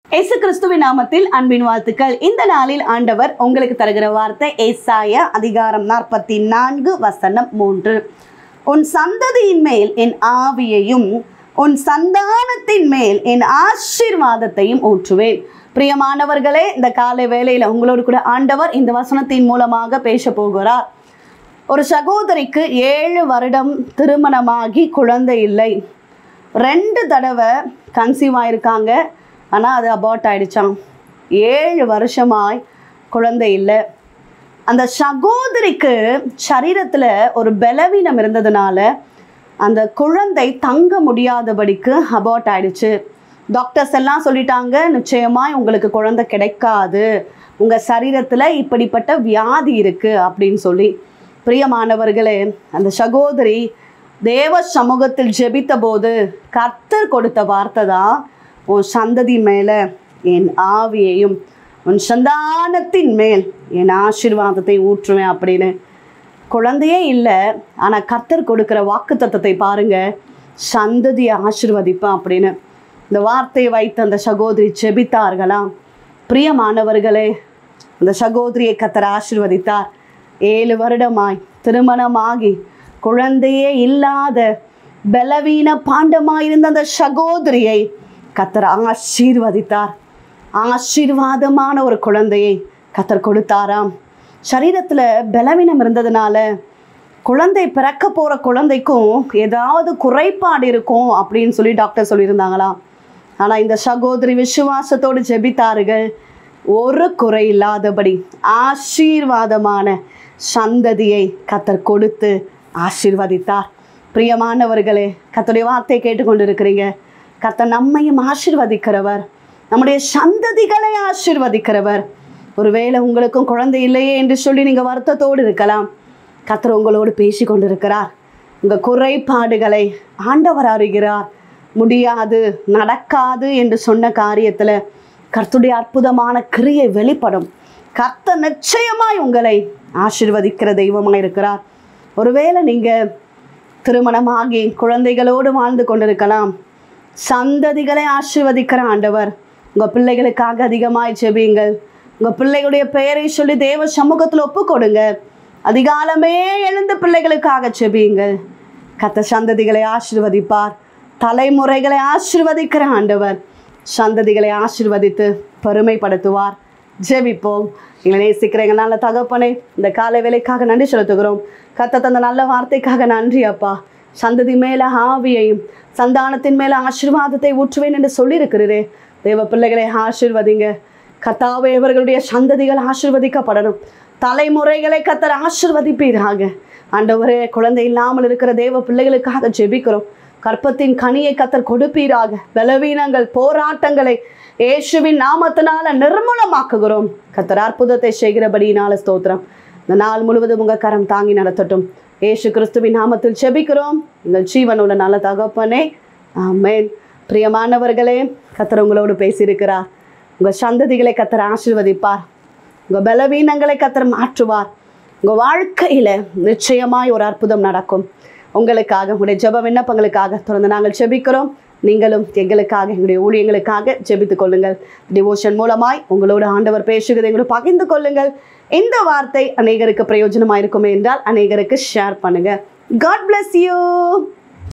இயேசு கிறிஸ்துவின் நாமத்தில் அன்பின் வாழ்த்துக்கள் இந்த நாளில் ஆண்டவர் உங்களுக்கு தருகிற வார்த்தை ஏசாய அதிகாரம் நாற்பத்தி நான்கு வசனம் மூன்று உன் சந்ததியின் மேல் என் ஆவியையும் உன் சந்தானத்தின் மேல் என் ஆசீர்வாதத்தையும் ஊற்றுவேன் பிரியமானவர்களே இந்த காலை வேளையில் உங்களோடு கூட ஆண்டவர் இந்த வசனத்தின் மூலமாக பேச போகிறார் ஒரு சகோதரிக்கு ஏழு வருடம் திருமணமாகி குழந்தை இல்லை ரெண்டு தடவை கன்சீவ் ஆயிருக்காங்க ஆனால் அது அபார்ட் ஆயிடுச்சாம் ஏழு வருஷமாய் குழந்தை இல்லை அந்த சகோதரிக்கு சரீரத்தில் ஒரு பலவீனம் இருந்ததுனால அந்த குழந்தை தங்க முடியாதபடிக்கு அபார்ட் ஆயிடுச்சு டாக்டர்ஸ் எல்லாம் சொல்லிட்டாங்க நிச்சயமாய் உங்களுக்கு குழந்தை கிடைக்காது உங்கள் சரீரத்தில் இப்படிப்பட்ட வியாதி இருக்குது அப்படின்னு சொல்லி பிரியமானவர்களே அந்த சகோதரி தேவ சமூகத்தில் ஜெபித்த போது கர்த்தர் கொடுத்த வார்த்தை தான் உன் சந்ததி மேலே என் ஆவியையும் உன் சந்தானத்தின் மேல் என் ஆசீர்வாதத்தை ஊற்றுவேன் அப்படின்னு குழந்தையே இல்லை ஆனால் கர்த்தர் கொடுக்குற வாக்கு தத்தத்தை பாருங்க சந்ததியை ஆசீர்வதிப்பேன் அப்படின்னு இந்த வார்த்தையை வைத்து அந்த சகோதரி ஜெபித்தார்களாம் பிரியமானவர்களே அந்த சகோதரியை கர்த்தர் ஆசீர்வதித்தார் ஏழு வருடமாய் திருமணமாகி குழந்தையே இல்லாத பலவீன பாண்டமாயிருந்த அந்த சகோதரியை கத்தர் ஆசீர்வதித்தார் ஆசீர்வாதமான ஒரு குழந்தையை கத்தர் கொடுத்தாராம் சரீரத்தில் பலவீனம் இருந்ததுனால குழந்தை பிறக்க போகிற குழந்தைக்கும் ஏதாவது குறைபாடு இருக்கும் அப்படின்னு சொல்லி டாக்டர் சொல்லியிருந்தாங்களாம் ஆனால் இந்த சகோதரி விசுவாசத்தோடு ஜெபித்தார்கள் ஒரு குறை இல்லாதபடி ஆசீர்வாதமான சந்ததியை கத்தர் கொடுத்து ஆசீர்வதித்தார் பிரியமானவர்களே கத்தருடைய வார்த்தையை கேட்டுக்கொண்டிருக்கிறீங்க கத்தர் நம்மையும் ஆசீர்வதிக்கிறவர் நம்முடைய சந்ததிகளை ஆசீர்வதிக்கிறவர் ஒருவேளை உங்களுக்கும் குழந்தை இல்லையே என்று சொல்லி நீங்கள் வருத்தத்தோடு இருக்கலாம் கத்தர் உங்களோடு பேசி கொண்டிருக்கிறார் உங்கள் குறைபாடுகளை ஆண்டவர் அறிகிறார் முடியாது நடக்காது என்று சொன்ன காரியத்தில் கர்த்தருடைய அற்புதமான கிரியை வெளிப்படும் கர்த்தர் நிச்சயமாய் உங்களை ஆசீர்வதிக்கிற தெய்வமாக இருக்கிறார் ஒருவேளை நீங்கள் திருமணமாகி குழந்தைகளோடு வாழ்ந்து கொண்டிருக்கலாம் சந்ததிகளை ஆசீர்வதிக்கிற ஆண்டவர் உங்கள் பிள்ளைகளுக்காக அதிகமாய் ஜெபியுங்கள் உங்கள் பிள்ளைகளுடைய பெயரை சொல்லி தேவ சமூகத்தில் ஒப்பு கொடுங்க அதிகாலமே எழுந்து பிள்ளைகளுக்காக ஜெபியுங்கள் கத்த சந்ததிகளை ஆசீர்வதிப்பார் தலைமுறைகளை ஆசீர்வதிக்கிற ஆண்டவர் சந்ததிகளை ஆசீர்வதித்து பெருமைப்படுத்துவார் ஜெபிப்போம் எங்களை நேசிக்கிற எங்கள் நல்ல தகப்பனே இந்த காலை வேலைக்காக நன்றி செலுத்துகிறோம் கத்த தந்த நல்ல வார்த்தைக்காக நன்றி அப்பா சந்ததி மேல ஆவியையும் சந்தானத்தின் மேல ஆசீர்வாதத்தை ஊற்றுவேன் என்று சொல்லியிருக்கிறீரே தேவ பிள்ளைகளை ஆசீர்வதிங்க கத்தாவே இவர்களுடைய சந்ததிகள் ஆசீர்வதிக்கப்படணும் தலைமுறைகளை கத்தர் ஆசீர்வதிப்பீராக ஆண்டவரே குழந்தை இல்லாமல் இருக்கிற தேவ பிள்ளைகளுக்காக ஜெபிக்கிறோம் கற்பத்தின் கனியை கத்தர் கொடுப்பீராக பலவீனங்கள் போராட்டங்களை இயேசுவின் நாமத்தினால நிர்மூலமாக்குகிறோம் கத்தர் அற்புதத்தை செய்கிறபடியினால ஸ்தோத்திரம் இந்த நாள் முழுவதும் உங்க கரம் தாங்கி நடத்தட்டும் இயேசு கிறிஸ்துவின் நாமத்தில் செபிக்கிறோம் எங்கள் ஜீவனுள்ள நல்ல தகப்பனே ஆமென் பிரியமானவர்களே கத்தர் உங்களோடு பேசியிருக்கிறார் உங்கள் சந்ததிகளை கத்தர் ஆசீர்வதிப்பார் உங்கள் பலவீனங்களை கத்தர் மாற்றுவார் உங்கள் வாழ்க்கையில் நிச்சயமாய் ஒரு அற்புதம் நடக்கும் உங்களுக்காக உங்களுடைய ஜெப விண்ணப்பங்களுக்காக தொடர்ந்து நாங்கள் ஜெபிக்கிறோம் நீங்களும் எங்களுக்காக எங்களுடைய ஊழியங்களுக்காக ஜெபித்துக் கொள்ளுங்கள் டிவோஷன் மூலமாய் உங்களோட ஆண்டவர் பேசுகிறதை எங்களோட பகிர்ந்து கொள்ளுங்கள் இந்த வார்த்தை அநேகருக்கு பிரயோஜனமாக இருக்குமே என்றால் அநேகருக்கு ஷேர் பண்ணுங்க காட் bless யூ